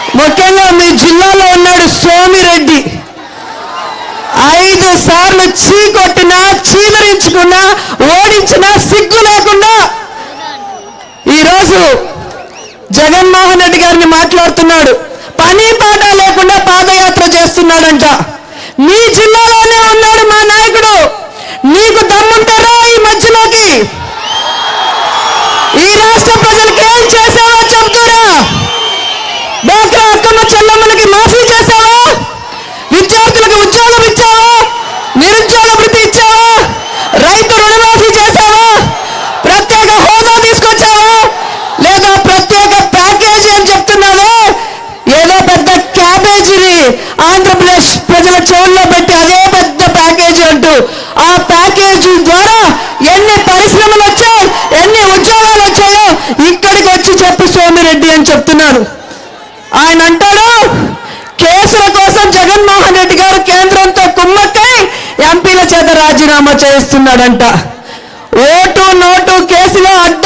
ముఖ్యంగా మీ జిల్లాలో ఉన్నాడు సోమిరెడ్డి ఐదు సార్లు చీ కొట్టినా చీదరించుకున్నా ఓడించినా సిగ్గు లేకుండా ఈరోజు జగన్మోహన్ రెడ్డి గారిని మాట్లాడుతున్నాడు పని పాట లేకుండా పాదయాత్ర చేస్తున్నాడంట మీ జిల్లాలోనే ఉన్నాడు మా నాయకుడు నీకు దమ్ముంటారా ఈ మధ్యలోకి ఈ రాష్ట్ర ప్రజలకు ఏం చేసావో చెప్తారా డోక్రా అక్కమ్మ చెల్లమ్మలకి మాఫీ చేసావా విద్యార్థులకు ఉద్యోగం ఇచ్చావా నిరుద్యోగ వృత్తి ఇచ్చావా రైతు రుణమాఫీ చేసావా ప్రత్యేక హోదా తీసుకొచ్చావా లేదా ప్రత్యేక ప్యాకేజీ అని చెప్తున్నావా ఏదో పెద్ద క్యాబేజీని ఆంధ్రప్రదేశ్ ప్రజల చెవుల్లో పెట్టి అదే పెద్ద ప్యాకేజీ అంటూ ఆ ప్యాకేజీ ద్వారా ఎన్ని పరిశ్రమలు వచ్చాయి ఎన్ని ఉద్యోగాలు వచ్చాయో ఇక్కడికి వచ్చి చెప్పు సోమిరెడ్డి అని చెప్తున్నాను ఆయన అంటాడు కేసుల కోసం జగన్మోహన్ రెడ్డి గారు కేంద్రంతో కుమ్మక్కై ఎంపీల చేత రాజీనామా చేస్తున్నాడంట ఓటు నోటు కేసులో అడ్డు